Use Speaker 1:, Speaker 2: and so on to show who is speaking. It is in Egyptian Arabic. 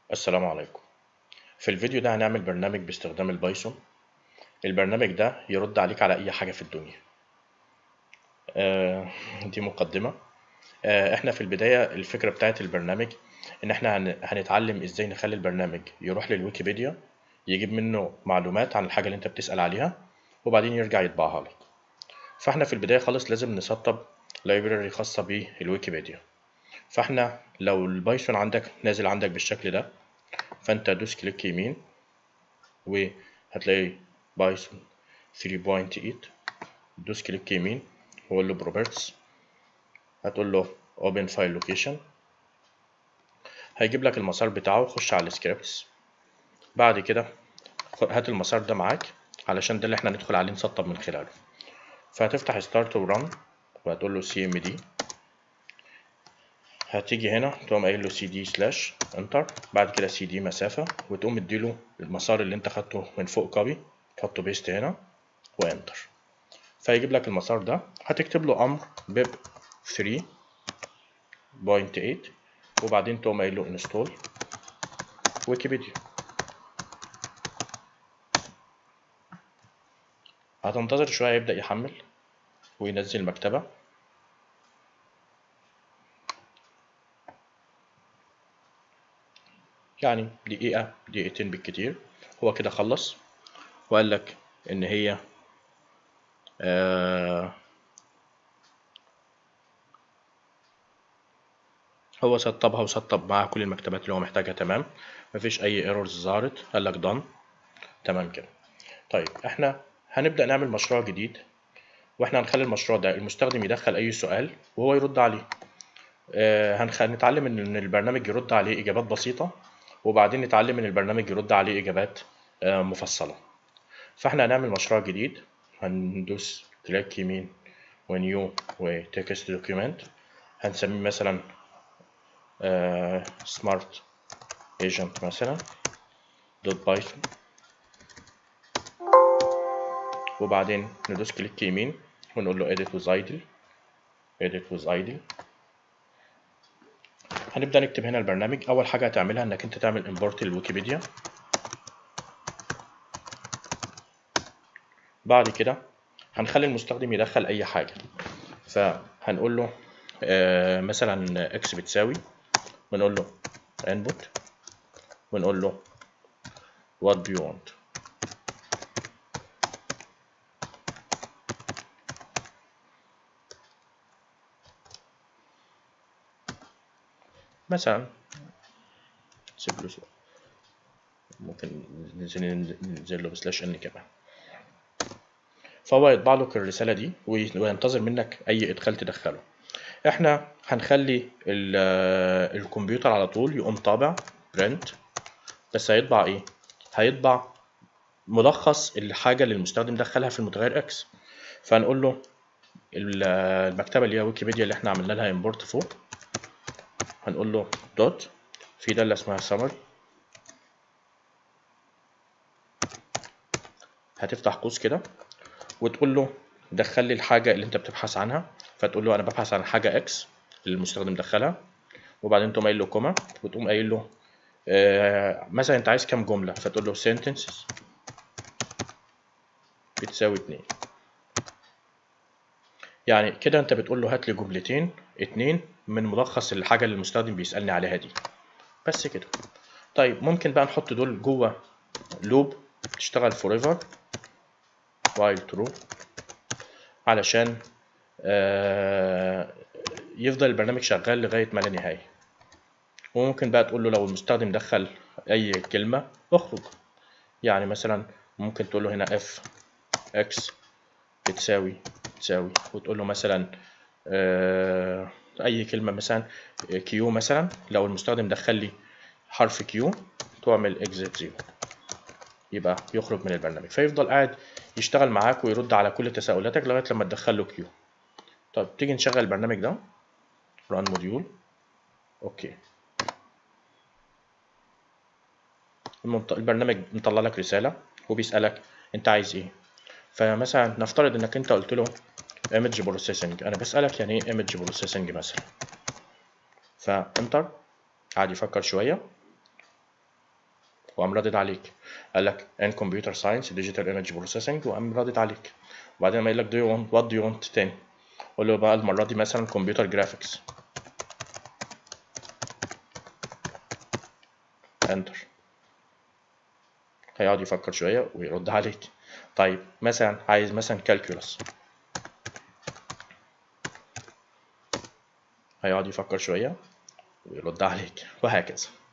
Speaker 1: السلام عليكم في الفيديو ده هنعمل برنامج باستخدام البايثون البرنامج ده يرد عليك على اي حاجة في الدنيا آه دي مقدمة آه احنا في البداية الفكرة بتاعت البرنامج ان احنا هن- هنتعلم ازاي نخلي البرنامج يروح للويكيبيديا يجيب منه معلومات عن الحاجة اللي انت بتسأل عليها وبعدين يرجع يطبعها لك فاحنا في البداية خالص لازم نسطب لايبراري خاصة بالويكيبيديا فاحنا لو البايثون عندك نازل عندك بالشكل ده فانت دوس كليك يمين وهتلاقي بايثون 3.8 دوس كليك يمين وقول له بروبرتس هتقول له open file location هيجيب لك المسار بتاعه خش على السكريبتس بعد كده هات المسار ده معاك علشان ده اللي احنا ندخل عليه نسطب من خلاله فهتفتح start ورun وهتقول له cmd هتيجي هنا تقوم قايل له cd سلاش انتر بعد كده cd مسافة وتقوم مديله المسار اللي انت خدته من فوق كوبي تحطه بيست هنا وانتر فيجيب لك المسار ده هتكتب له امر بيب 3.8 وبعدين تقوم قايل له انستول ويكيبيديا هتنتظر شوية يبدأ يحمل وينزل المكتبة يعني دقيقة دقيقتين بالكتير هو كده خلص وقال لك إن هي آه هو سطبها وسطب معاها كل المكتبات اللي هو محتاجها تمام مفيش أي ايرورز ظهرت قال لك done تمام كده طيب احنا هنبدأ نعمل مشروع جديد واحنا هنخلي المشروع ده المستخدم يدخل أي سؤال وهو يرد عليه آه هنخ... هنتعلم إن البرنامج يرد عليه إجابات بسيطة وبعدين نتعلم إن البرنامج يرد عليه إجابات آه مفصلة فاحنا هنعمل مشروع جديد هندوس كليك يمين ونيو وتكست دوكيومنت هنسميه مثلا سمارت ايجنت مثلا دوت بايثون وبعدين ندوس كليك يمين ونقول له edit with idle edit with idle هنبدأ نكتب هنا البرنامج أول حاجة هتعملها إنك أنت تعمل import للويكيبيديا بعد كده هنخلي المستخدم يدخل أي حاجة فهنقول له آه مثلا x بتساوي ونقول له input ونقول له what do you want مثلا سيب له سؤال. ممكن ننزل ننزل له بسلاش ان كمان فهو يطبع لك الرسالة دي وينتظر منك أي إدخال تدخله إحنا هنخلي ال- الكمبيوتر على طول يقوم طابع print بس هيطبع إيه؟ هيطبع ملخص الحاجة اللي المستخدم دخلها في المتغير X فهنقول له ال- المكتبة اللي هي ويكيبيديا اللي إحنا عملنا لها import فوق هنقول له دوت في دالة اسمها summary هتفتح قوس كده وتقول له دخل لي الحاجة اللي انت بتبحث عنها فتقول له انا ببحث عن حاجة اكس اللي المستخدم دخلها وبعدين تقوم قايل له كوما وتقوم قايل له آه مثلا انت عايز كام جملة فتقول له sentences بتساوي اتنين يعني كده انت بتقول له هات لي جملتين اتنين من ملخص الحاجة اللي المستخدم بيسألني عليها دي بس كده طيب ممكن بقى نحط دول جوه لوب تشتغل forever while true علشان آه يفضل البرنامج شغال لغاية ما لا نهاية وممكن بقى تقول له لو المستخدم دخل أي كلمة اخرج يعني مثلا ممكن تقول له هنا f x بتساوي تساوي وتقول له مثلا آه أي كلمة مثلا q مثلا لو المستخدم دخل لي حرف q تعمل exit zero يبقى يخرج من البرنامج فيفضل قاعد يشتغل معاك ويرد على كل تساؤلاتك لغاية لما تدخل له كيو طيب تيجي نشغل البرنامج ده run module اوكي المنط- البرنامج مطلع لك رسالة وبيسألك انت عايز ايه فمثلا نفترض انك انت قلت له image processing انا بسألك يعني ايه image processing مثلا فانتر قعد يفكر شوية وقام رادد عليك قال لك ان كمبيوتر ساينس ديجيتال ايمج بروسيسنج وقام رادد عليك وبعدين ما يقول لك دو يو وانت وات دو يو وانت تاني قول له بقى المره دي مثلا كمبيوتر جرافيكس انتر هيقعد يفكر شويه ويرد عليك طيب مثلا عايز مثلا كالكولس هيقعد يفكر شويه ويرد عليك وهكذا